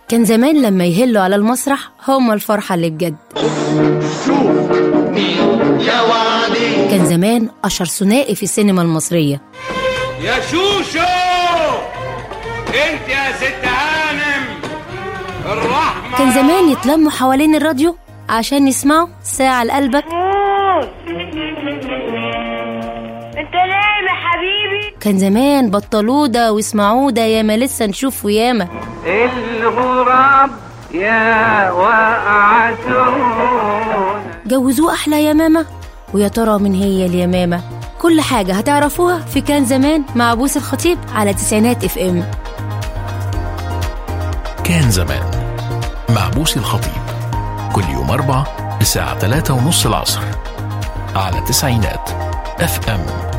كان زمان لما يهلوا على المسرح هم الفرحة اللي بجد شوف مين يا وعدي كان زمان أشهر ثنائي في السينما المصرية يا شوشو انت يا ست هانم الرحمة كان زمان يتلموا حوالين الراديو عشان يسمعوا ساعة لقلبك انت نايم يا حبيبي كان زمان بطلوا ده واسمعوا ده ياما لسه نشوفه ياما الغراب يا وقعتون جوزوه أحلى يا ماما ويا ترى من هي اليمامة كل حاجة هتعرفوها في كان زمان مع بوس الخطيب على تسعينات اف ام كان زمان مع بوسي الخطيب كل يوم أربع الساعة 3 ونص العصر على تسعينات اف ام